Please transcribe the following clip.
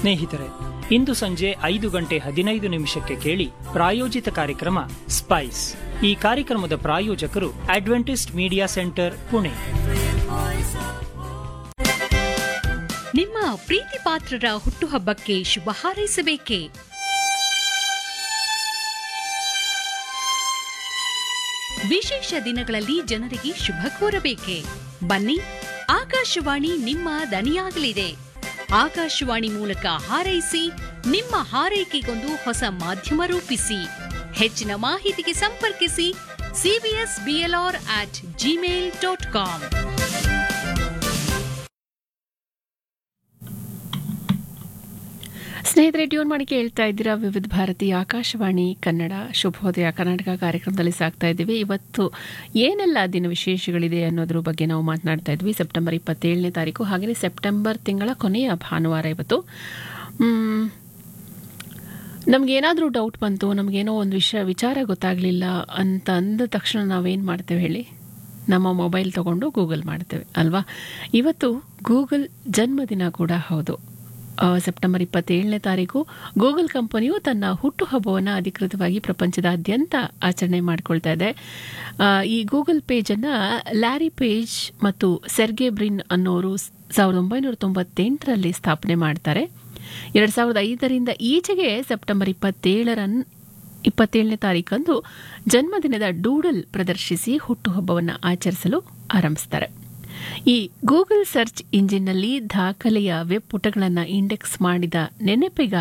ಸ್ನೇಹಿತರೆ ಇಂದು ಸಂಜೆ ಐದು ಗಂಟೆ ಹದಿನೈದು ನಿಮಿಷಕ್ಕೆ ಕೇಳಿ ಪ್ರಾಯೋಜಿತ ಕಾರ್ಯಕ್ರಮ ಸ್ಪೈಸ್ ಈ ಕಾರ್ಯಕ್ರಮದ ಪ್ರಾಯೋಜಕರು ಅಡ್ವೆಂಟಿಸ್ಟ್ ಮೀಡಿಯಾ ಸೆಂಟರ್ ಪುಣೆ ನಿಮ್ಮ ಪ್ರೀತಿ ಪಾತ್ರರ ಹುಟ್ಟುಹಬ್ಬಕ್ಕೆ ಶುಭ ಹಾರೈಸಬೇಕೇ ವಿಶೇಷ ದಿನಗಳಲ್ಲಿ ಜನರಿಗೆ ಶುಭ ಕೋರಬೇಕೆ ಬನ್ನಿ ಆಕಾಶವಾಣಿ ನಿಮ್ಮ ದನಿಯಾಗಲಿದೆ ಆಕಾಶವಾಣಿ ಮೂಲಕ ಹಾರೈಸಿ ನಿಮ್ಮ ಹಾರೈಕೆಗೊಂದು ಹೊಸ ಮಾಧ್ಯಮ ರೂಪಿಸಿ ಹೆಚ್ಚಿನ ಮಾಹಿತಿಗೆ ಸಂಪರ್ಕಿಸಿ CBS BLR at Gmail dot com ಸ್ನೇಹಿತರೆ ಟ್ಯೂನ್ ಮಾಡಿ ಕೇಳ್ತಾ ಇದ್ದೀರಾ ವಿವಿಧ ಭಾರತಿ ಆಕಾಶವಾಣಿ ಕನ್ನಡ ಶುಭೋದಯ ಕರ್ನಾಟಕ ಕಾರ್ಯಕ್ರಮದಲ್ಲಿ ಸಾಕ್ತಾ ಇದ್ದೀವಿ ಇವತ್ತು ಏನೆಲ್ಲ ದಿನ ವಿಶೇಷಗಳಿದೆ ಅನ್ನೋದ್ರ ಬಗ್ಗೆ ನಾವು ಮಾತನಾಡ್ತಾ ಇದ್ವಿ ಸೆಪ್ಟೆಂಬರ್ ಇಪ್ಪತ್ತೇಳನೇ ತಾರೀಕು ಹಾಗೆಯೇ ಸೆಪ್ಟೆಂಬರ್ ತಿಂಗಳ ಕೊನೆಯ ಭಾನುವಾರ ಇವತ್ತು ಮ್, ನಮಗೇನಾದರೂ ಡೌಟ್ ಬಂತು ನಮಗೇನೋ ಒಂದು ವಿಷಯ ವಿಚಾರ ಗೊತ್ತಾಗಲಿಲ್ಲ ಅಂತ ಅಂದ ತಕ್ಷಣ ನಾವೇನು ಮಾಡ್ತೇವೆ ಹೇಳಿ ನಮ್ಮ ಮೊಬೈಲ್ ತಗೊಂಡು ಗೂಗಲ್ ಮಾಡ್ತೇವೆ ಅಲ್ವಾ ಇವತ್ತು ಗೂಗಲ್ ಜನ್ಮದಿನ ಕೂಡ ಹೌದು ಆ, ಸೆಪ್ಟೆಂಬರ್ ಇಪ್ಪತ್ತೇಳನೇ ತಾರೀಕು ಗೂಗಲ್ ಕಂಪನಿಯು ತನ್ನ ಹುಟ್ಟುಹಬ್ಬವನ್ನು ಅಧಿಕೃತವಾಗಿ ಪ್ರಪಂಚದಾದ್ಯಂತ ಆಚರಣೆ ಮಾಡಿಕೊಳ್ತಾ ಇದೆ ಆ, ಈ ಗೂಗಲ್ ಪೇಜನ್ನು ಲ್ಯಾರಿ ಪೇಜ್ ಮತ್ತು ಸೆರ್ಗೆ ಬ್ರಿನ್ ಅನ್ನೋರು ಸಾವಿರದ ಒಂಬೈನೂರ ತೊಂಬತ್ತೆಂಟರಲ್ಲಿ ಸ್ಥಾಪನೆ ಮಾಡ್ತಾರೆ ಎರಡು ಸಾವಿರದ ಐದರಿಂದ ಈಚೆಗೆ ಸೆಪ್ಟೆಂಬರ್ ಇಪ್ಪತ್ತೇಳರನ್ ಇಪ್ಪತ್ತೇಳನೇ ತಾರೀಕಂದು ಜನ್ಮದಿನದ ಡೂಡಲ್ ಪ್ರದರ್ಶಿಸಿ ಹುಟ್ಟುಹಬ್ಬವನ್ನು ಆಚರಿಸಲು ಆರಂಭಿಸ್ತಾರೆ ಈ ಗೂಗಲ್ ಸರ್ಚ್ ಇಂಜಿನ್ನಲ್ಲಿ ದಾಖಲೆಯ ವೆಬ್ ಪುಟಗಳನ್ನು ಇಂಡೆಕ್ಸ್ ಮಾಡಿದ ನೆನಪಿಗಾಗಿ